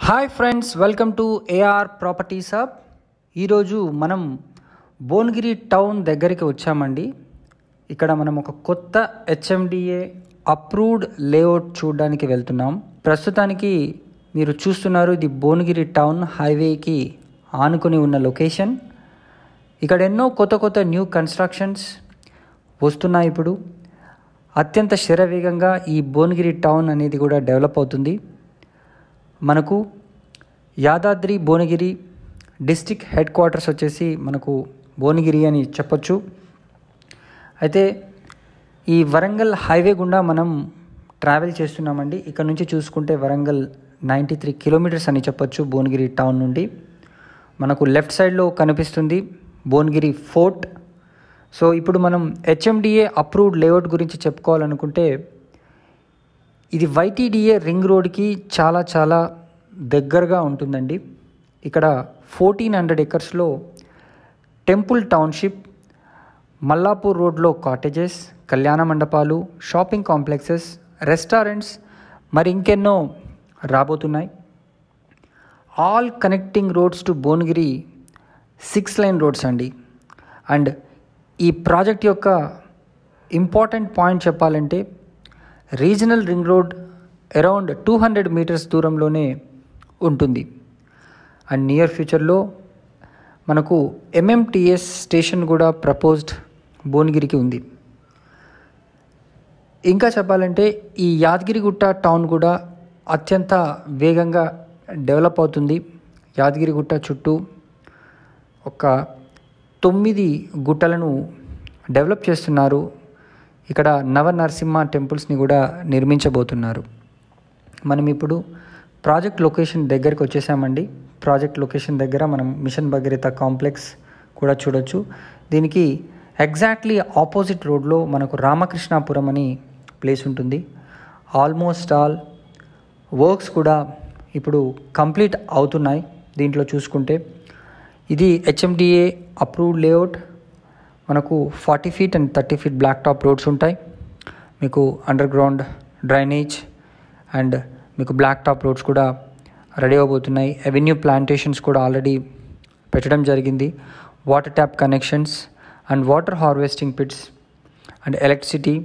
hi friends welcome to AR properties hub ఈరోజు మనం Bhuvanagiri town దగ్గరికి వచ్చామండి ఇక్కడ మనం ఒక కొత్త హెచ్ఎండిఏ అప్రూవ్డ్ లేఅవుట్ చూడడానికి వెళ్తున్నాం ప్రస్తుతానికి మీరు చూస్తున్నారు ఇది భువనగిరి టౌన్ హైవేకి ఆనుకుని ఉన్న లొకేషన్ ఇక్కడ ఎన్నో కొత్త కొత్త న్యూ కన్స్ట్రక్షన్స్ వస్తున్నాయి ఇప్పుడు అత్యంత శరవేగంగా ఈ భువనగిరి టౌన్ అనేది కూడా డెవలప్ అవుతుంది మనకు Yadadri Bhuvanagiri district headquarters వచ్చేసి మనకు భువనగిరి అని చెప్పొచ్చు అయితే ఈ వరంగల్ హైవే గుండా మనం ట్రావెల్ చేస్తున్నామండి ఇక్కడ నుంచి చూసుకుంటే వరంగల్ నైంటీ త్రీ కిలోమీటర్స్ అని చెప్పొచ్చు భువనగిరి టౌన్ నుండి మనకు లెఫ్ట్ సైడ్లో కనిపిస్తుంది భువనగిరి ఫోర్ట్ సో ఇప్పుడు మనం హెచ్ఎండిఏ అప్రూవ్డ్ లేఅవుట్ గురించి చెప్పుకోవాలనుకుంటే ఇది వైటీడీఏ రింగ్ రోడ్కి చాలా చాలా దగ్గరగా ఉంటుందండి ఇక్కడ ఫోర్టీన్ హండ్రెడ్ ఎకర్స్లో టెంపుల్ టౌన్షిప్ మల్లాపూర్ రోడ్లో కాటేజెస్ కళ్యాణ మండపాలు షాపింగ్ కాంప్లెక్సెస్ రెస్టారెంట్స్ మరి ఇంకెన్నో రాబోతున్నాయి all connecting roads to Bhuvanagiri six line roads అండి అండ్ ఈ ప్రాజెక్ట్ యొక్క ఇంపార్టెంట్ పాయింట్ చెప్పాలంటే regional ring road around two hundred metres దూరంలోనే ఉంటుంది అండ్ నియర్ ఫ్యూచర్లో మనకు ఎంఎంటిఎస్ స్టేషన్ కూడా ప్రపోజ్డ్ భువనగిరికి ఉంది ఇంకా చెప్పాలంటే ఈ యాదగిరిగుట్ట టౌన్ కూడా అత్యంత వేగంగా డెవలప్ అవుతుంది యాదగిరిగుట్ట చుట్టూ ఒక తొమ్మిది గుట్టలను డెవలప్ చేస్తున్నారు ఇక్కడ నవ నరసింహ టెంపుల్స్ని కూడా నిర్మించబోతున్నారు మనం ఇప్పుడు ప్రాజెక్ట్ లొకేషన్ దగ్గరికి వచ్చేసామండి ప్రాజెక్ట్ లొకేషన్ దగ్గర మనం మిషన్ భగీరథ కాంప్లెక్స్ కూడా చూడొచ్చు దీనికి ఎగ్జాక్ట్లీ ఆపోజిట్ రోడ్లో మనకు రామకృష్ణాపురం అని ప్లేస్ ఉంటుంది ఆల్మోస్ట్ ఆల్ వర్క్స్ కూడా ఇప్పుడు కంప్లీట్ అవుతున్నాయి దీంట్లో చూసుకుంటే ఇది హెచ్ఎండిఏ అప్రూవ్డ్ లేఅవుట్ మనకు forty feet and thirty feet black top roads ఉంటాయి మీకు అండర్ గ్రౌండ్ డ్రైనేజ్ అండ్ మీకు బ్లాక్ టాప్ రోడ్స్ కూడా రెడీ అవబోతున్నాయి అవెన్యూ ప్లాంటేషన్స్ కూడా ఆల్రెడీ పెట్టడం జరిగింది water tap connections and water harvesting pits and electricity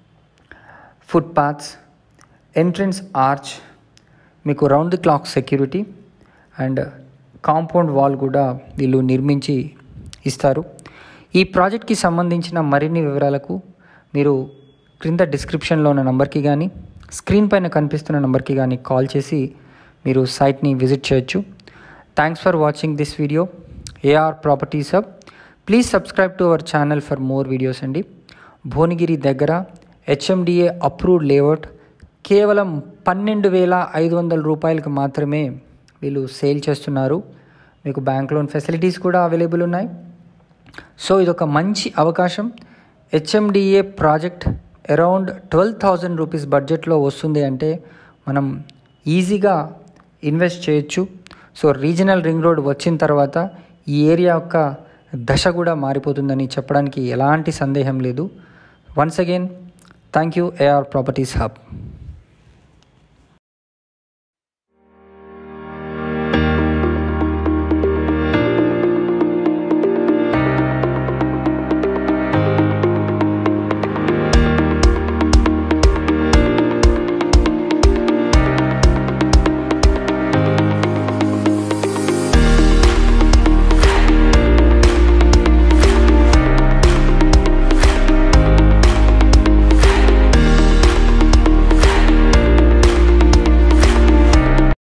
footpaths entrance arch మీకు round the clock security and compound wall కూడా వీళ్ళు నిర్మించి ఇస్తారు ఈ ప్రాజెక్ట్కి సంబంధించిన మరిన్ని వివరాలకు మీరు క్రింద డిస్క్రిప్షన్లో ఉన్న నంబర్కి కానీ స్క్రీన్ పైన కనిపిస్తున్న నంబర్కి కానీ కాల్ చేసి మీరు సైట్ని విజిట్ చేయొచ్చు thanks for watching this video AR properties hub please subscribe to our channel for more videos అండి భువనగిరి దగ్గర హెచ్ఎండిఏ అప్రూవ్డ్ లేఅవుట్ కేవలం పన్నెండు వేల ఐదు వందల రూపాయలకు మాత్రమే వీళ్ళు సేల్ చేస్తున్నారు మీకు బ్యాంక్ లోన్ ఫెసిలిటీస్ కూడా అవైలబుల్ ఉన్నాయి సో ఇదొక మంచి అవకాశం HMDA project around twelve thousand rupees బడ్జెట్లో వస్తుంది అంటే మనం ఈజీగా ఇన్వెస్ట్ చేయొచ్చు సో రీజనల్ రింగ్ రోడ్ వచ్చిన తర్వాత ఈ ఏరియా యొక్క దశ కూడా మారిపోతుందని చెప్పడానికి ఎలాంటి సందేహం లేదు once again thank you AR properties hub